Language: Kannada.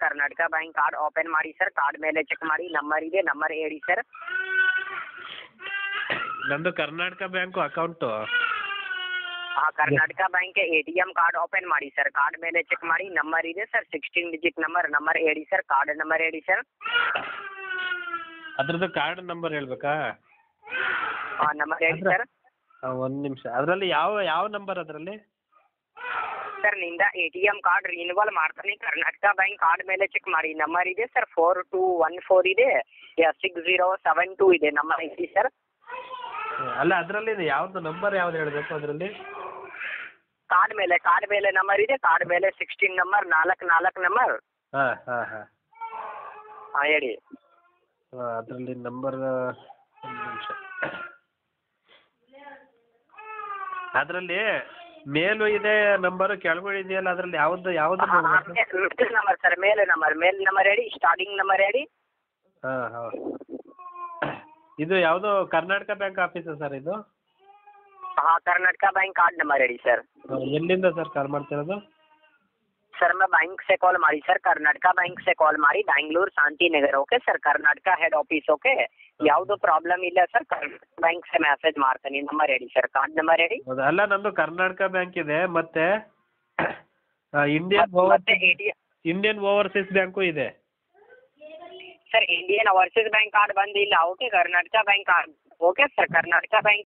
ಕರ್ನಾಟಕ ಬ್ಯಾಂಕ್ ಕಾರ್ಡ್ ಓಪನ್ ಮಾಡಿ ಸರ್ ಕಾರ್ಡ್ ಮೇಲೆ ಚೆಕ್ ಮಾಡಿ ನಂಬರ್ ಇದೆ ನಂಬರ್ ಹೇಳಿ ಸರ್ ನಂದು ಕರ್ನಾಟಕ ಬ್ಯಾಂಕು ಅಕೌಂಟು ಹಾಂ Karnataka bank A T M card open ಮಾಡಿ ಸರ್ ಕಾರ್ಡ್ ಮೇಲೆ ಚೆಕ್ ಮಾಡಿ ನಂಬರ್ ಇದೆ sir sixteen digit number number ಹೇಳಿ ಸರ್ ಕಾರ್ಡ್ ನಂಬರ್ ಹೇಳಿ ಸರ್ ಅದ್ರದ್ದು ಕಾರ್ಡ್ ನಂಬರ್ ಹೇಳ್ಬೇಕಾ ಹಾಂ ನಂಬರ್ ಹೇಳಿ ಸರ್ ಒಂದು ನಿಮಿಷ ಅದರಲ್ಲಿ ಯಾವ ಯಾವ ನಂಬರ್ ಅದರಲ್ಲಿ ಸರ್ ನಿಂದ A T M card renewal ಮಾಡ್ತಾನೆ ಕರ್ನಾಟಕ ಬ್ಯಾಂಕ್ ಕಾರ್ಡ್ ಮೇಲೆ ಚೆಕ್ ಮಾಡಿ ನಂಬರ್ ಇದೆ sir four two one four ಇದೆ ಸಿಕ್ಸ್ ಜೀರೋ ಸೆವೆನ್ ಟು ಇದೆ ನಂಬರ್ ಇದೆ ಸರ್ ಅಲ್ಲ ಅದರಲ್ಲಿ ಯಾವ್ದು ನಂಬರ್ ಯಾವ್ದು ಹೇಳಬೇಕು ಅದರಲ್ಲಿ ಕಾರ್ಡ್ ಮೇಲೆ ಕಾರ್ಡ್ ಮೇಲೆ ನಂಬರ್ ಇದೆ ಕಾರ್ಡ್ ಮೇಲೆ ಸಿಕ್ಸ್ಟೀನ್ ನಂಬರ್ ನಾಲ್ಕು ನಾಲ್ಕು ನಂಬರ್ ಹಾಂ ಹಾಂ ಹಾಂ ಹಾಂ ಹೇಳಿ ಅದರಲ್ಲಿ ನಂಬರ್ ಒಂದು ನಿಮಿಷ ಅದರಲ್ಲಿ ಮೇಲೂ ಇದೆ ನಂಬರು ಕೆಳಗೂ ಇದೆಯಲ್ಲ ಅದರಲ್ಲಿ ಯಾವ್ದು ಯಾವ್ದು ಮಿಡಲ್ ನಂಬರ್ ಸರ್ ಮೇಲೆ ನಂಬರ್ ಮೇಲ್ ನಂಬರ್ ಹೇಳಿ ಸ್ಟಾರ್ಟಿಂಗ್ ನಂಬರ್ ಹೇಳಿ ಹಾಂ ಹೌದು ಇದು ಯಾವುದು ಕರ್ನಾಟಕ ಬ್ಯಾಂಕ್ ಆಫೀಸಾ ಸರ್ ಇದು ಹಾಂ ಕರ್ನಾಟಕ ಬ್ಯಾಂಕ್ ಕಾರ್ಡ್ ನಂಬರ್ ಹೇಳಿ ಸರ್ ಆ, ಎಲ್ಲಿಂದ ಸರ್ ಕಾಲ್ ಮಾಡ್ತಿರೋದು सर मैं बैंक से कॉल मारी सर कर्नाटका बैंक से कॉल मारी Bangalore Shanti Nagar okay sir Karnataka head office okay ಯಾವುದು ಪ್ರಾಬ್ಲಮ್ ಇಲ್ಲ ಸರ್ ಕರ್ನಾಟಕ ಬ್ಯಾಂಕ್ ಸೆ ಮೆಸೇಜ್ ಮಾಡ್ತೀನಿ ನಂಬರ್ ಹೇಳಿ ಸರ್ ಕಾರ್ಡ್ ನಂಬರ್ ಹೇಳಿ ಹೌದಾ ಅಲ್ಲ ನಂದು ಕರ್ನಾಟಕ ಬ್ಯಾಂಕ್ ಇದೆ ಮತ್ತೆ ಇಂಡಿಯನ್ ಮತ್ತೆ A T Indian Overseas Bank ಇದೆ sir Indian Overseas Bank card ಬಂದಿಲ್ಲ okay Karnataka bank card okay sir Karnataka bank